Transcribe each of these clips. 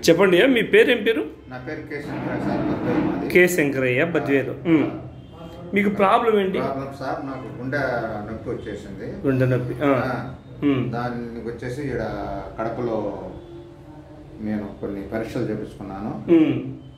చెప్పండి మీ పేరేం పేరు నా పేరు కే శంకర్ సార్ బద్వేలు మాది. కే శంకరయ్య బద్వేలు ఉమ్. మీకు ప్రాబ్లం ఏంటి ప్రాబ్లం సార్ నాకు గుండె నొప్పి వచ్చేసింది గుండె నొప్పి ఆ. ఆ, ఉమ్. దానికి వచ్చేసి ఇక్కడ కడపలో నేను కొన్ని పరీక్షలు చేపించుకున్నాను ఉమ్.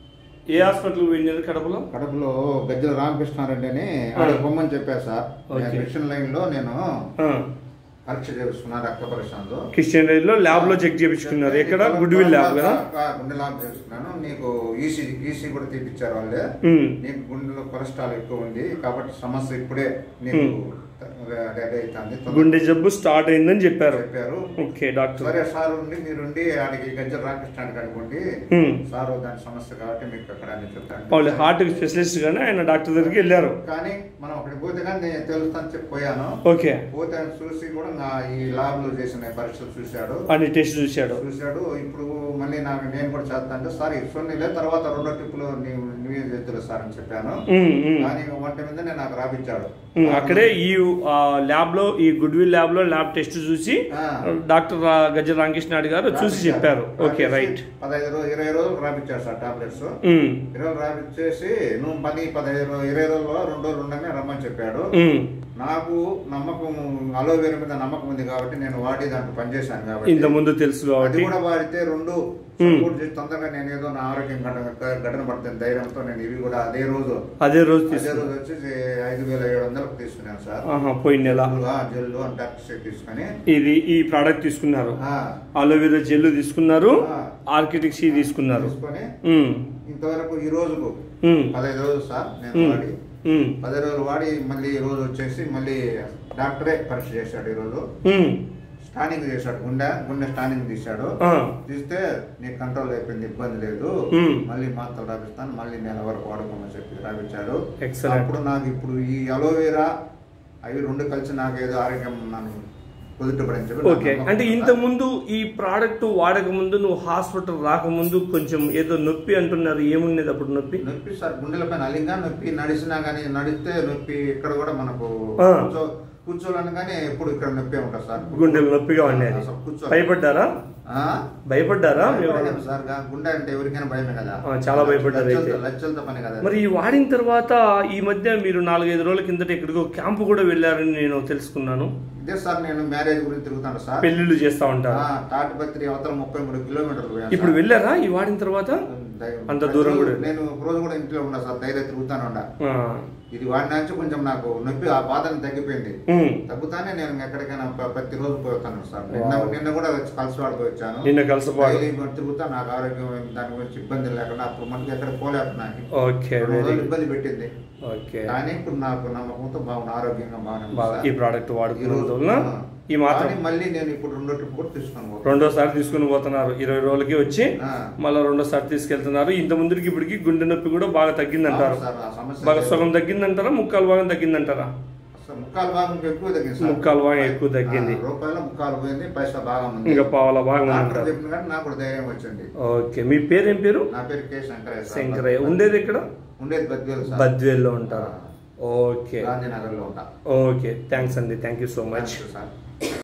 ఏ హాస్పిటల్ వెళ్ళారు కడపలో కడపలో గజ్జల రామకృష్ణారెడ్డి అని ఆ. అక్కడ పొమ్మని చెప్పారు సార్ ఓకే. నేను మిషన్ లైన్ లో నేను ఆ. పరీక్ష చేపించుకున్నాను రక్త పరీక్ష అందు. క్రిస్టియన్ రైల్లో ల్యాబ్ లో చెక్ చేయించుకున్నారు ఎక్కడ గుడ్విల్ ల్యాబ్ కదా ఆ, గుండె ల్యాబ్ చేసుకున్నాను నీకు ఈసీ ఈసీ కూడా తీపిచ్చారు వాళ్ళే ఉమ్. నీకు గుండెలో కొలెస్ట్రాల్ ఎక్కువ ఉంది కాబట్టి సమస్య ఇప్పుడే నీకు రెడీ అవుతుంది గుండె జబ్బు స్టార్ట్ అయిందని చెప్పారు చెప్పారు ఓకే డాక్టర్ సరే సార్ ఉండి మీరుండి ఆడికి గజ్జల రామకృష్ణానికి అనుకోండి ఉమ్. సార్ దాని సమస్య కాబట్టి మీకు అక్కడ అని చెప్తాను వాళ్ళు హార్ట్ స్పెషలిస్ట్ గానే ఆయన డాక్టర్ దగ్గరికి వెళ్ళారు కానీ మనం అక్కడికి పోతే కానీ నేను తెలుస్తాను చెప్పి పోయాను ఓకే పోతే ఆయన చూసి కూడా నా ఈ ల్యాబ్ లో చేసిన పరీక్షలు చూశాడు అని టెస్ట్ చూశాడు చూశాడు ఇప్పుడు మళ్ళీ నాకు నేను కూడా చేస్తా అంటే సార్ ఇస్తున్నీలే తర్వాత రెండో ట్రిప్ లో నీవు నువ్వే చేతులు సార్ అని చెప్పాను ఉమ్, ఉమ్. కానీ వంట మీదనే నాకు రాపించాడు ఉమ్, అక్కడే ఈ ల్యాబ్ లో ఈ గుడ్విల్ ల్యాబ్ లో ల్యాబ్ టెస్ట్ చూసి ఆ. డాక్టర్ రా- గజ్జల రామకృష్ణ నాయుడు గారు చూసి రాపించాడు. చెప్పారు ఓకే రాపించి రైట్ పదహైదు రోజులు ఇరవై రోజులు రాపించాడు సార్ టాబ్లెట్స్ ఉమ్, ఇరవై రోజులు రాపించేసి నువ్వు పది పదహైదు రో- ఇరవై రోజుల్లో రెండు రోజులు ఉండగానే రమ్మని చెప్పాడు ఉమ్. నాకు నమ్మకం అలోవేరా మీద నమ్మకం ఉంది కాబట్టి నేను వాడి దాంట్లో పనిచేశాను కాబట్టి ఇంత ముందు తెలుసు అది కాబట్టి కూడా వాడితే రెండు ఉమ్. సపోర్ట్ చేసి తొందరగా నేను ఏదో నా ఆరోగ్యం గడ- గడన పడుతుంది ధైర్యంతో నేను ఇవి కూడా అదే రోజు అదే రోజు అదే తీసుకున్నారు రోజు వచ్చేసి ఐదు వేల ఏడు వందలకు తీసుకున్నాను సార్ ఆహా, పోయిన నెల జెల్లుగా, జెల్లు అంటాక్సిడ్ తీసుకొని ఇది ఈ ప్రోడక్ట్ తీసుకున్నారు ఆ, అలోవెరా జెల్ తీసుకున్నారు ఆ. ఆర్కిటిక్ సీ తీసుకున్నారు తీసుకొని ఉమ్, ఇంతవరకు ఈ రోజుకు ఉమ్, పదహైదు రోజులు సార్ నేను ఉమ్, వాడి ఉమ్, పది రోజులు వాడి మళ్ళీ ఈ రోజు వచ్చేసి మళ్ళీ డాక్టరే పరీక్ష చేశాడు ఈ రోజు ఉమ్. స్టానింగ్ చేశాడు గుండె గుండె స్టానింగ్ తీశాడు ఆ, తీస్తే నీకు కంట్రోల్ అయిపోయింది ఇబ్బంది లేదు ఉమ్. మళ్ళీ మాత్రలు రాపిస్తాను మళ్ళీ నెల వరకు వాడుకోమని చెప్పి రాపించాడు Excellent. అప్పుడు నాకు ఇప్పుడు ఈ అలోవేరా అవి రెండు కలిసి నాకు ఏదో ఆరోగ్యం నన్ను కుదుటపడని చెప్పి నాకు ఓకే నమ్మకం అంటే ఉంది. ఇంత ముందు ఈ ప్రోడక్ట్ వాడక ముందు నువ్వు హాస్పిటల్ రాకముందు కొంచెం ఏదో నొప్పి అంటున్నారు ఏమున్నది అప్పుడు నొప్పి నొప్పి సార్ గుండెలపై నలింగా నొప్పి నడిచినా కానీ నడిస్తే నొప్పి ఇక్కడ కూడా మనకు ఆ. కూర్చో కూర్చోవాలని కానీ ఎప్పుడు ఇక్కడ నొప్పి ఉంటుంది సార్ గుండెలు నొప్పిగా ఉండేది అసలు కూర్చో- భయపడ్డారా ఆ? భయపడ్డారా మీ వాళ్ళు? భయపడలేము సార్ గా- గుండె అంటే ఎవరికైనా భయమే కదా ఆ, చాలా భయపడ్డారు అయితే. లచ్చలతో- లచ్చలతో పని కదా మరి ఈ వాడిన తర్వాత ఈ మధ్య మీరు నాలుగైదు రోజుల కిందట ఎక్కడికో క్యాంపు కూడా వెళ్ళారని నేను తెలుసుకున్నాను ఇదే సార్ నేను మ్యారేజ్ గురించి తిరుగుతాను సార్ పెళ్లిళ్ళు చేస్తా ఉంటారు ఆ, తాటిపత్రి అవతల ముప్పై మూడు కిలోమీటర్లు పోయాను ఇప్పుడు సార్. వెళ్ళారా ఈ వాడిన తర్వాత ధైర్యం- అంత దూరం కూడా? నేను ఒక రోజు కూడా ఇంట్లో ఉన్నా సార్ ధైర్యం తిరుగుతాను ఉండా ఆ, ఇది వాడిన నుంచి కొంచెం నాకు నొప్పి ఆ బాధను తగ్గిపోయింది ఉమ్. తగ్గుతానే నేను ఎక్కడికైనా ప- ప్రతి రోజు పోతాను సార్ నిన్న వావ్. నిన్న కూడా వచ్చి కలిసి వాడికి వచ్చాను నిన్న కలిసిపోయాడు. డైలీ మరి తిరుగుతా నాకు ఆరోగ్యం దాని గురించి ఇబ్బంది లేకుండా అప్పుడు మనకి ఎక్కడ పోలేకున్నాను ఓకే రెండు వెరీ రోజులు ఇబ్బంది పెట్టింది ఓకే కానీ ఇప్పుడు నాకు నమ్మకంతో బాగున్నా ఆరోగ్యంగా బాగానే ఉంది బాగా సార్. ఈ ప్రోడక్ట్ ఈ రోజు వాడుకున్నందువలన ఆ. ఈ మాత్రం కానీ మళ్ళీ నేను ఇప్పుడు రెండో ట్రిప్ కూడా తీసుకొని పోతాను రెండోసారి తీసుకుని పోతున్నారు ఇరవై రోజులకి వచ్చి ఆ. మళ్ళీ రెండోసారి తీసుకెళ్తున్నారు ఇంత ముందుకి ఇప్పటికి గుండె నొప్పి కూడా బాగా తగ్గిందంటారు అవును సార్, ఆ సమస్య బాగా లేదు. సగం తగ్గిందంటారా ముక్కాలు భాగం తగ్గిందంటారా అసలు ముక్కాలు భాగం ఎక్కువ తగ్గింది సార్ ముక్కాలు భాగం ఎక్కువ తగ్గింది. ఆ, రూపాయలు ముక్కాలు పోయింది పైసా బాగా ఉంది ఇంకా పావుల భాగం డాక్టర్ అంటారు చెప్పిన కానీ నాకు కూడా ధైర్యం వచ్చింది ఓకే మీ పేరేం పేరు నా పేరు కే శంకరయ్య సార్. శంకరయ్య ఉండేది ఇక్కడ ఉండేది బద్వేలు సార్ బద్వేల్లో ఉంటారు ఓకే గాంధీనగర్ లో ఉంటా ఓకే థ్యాంక్స్ అండి thank you so much sir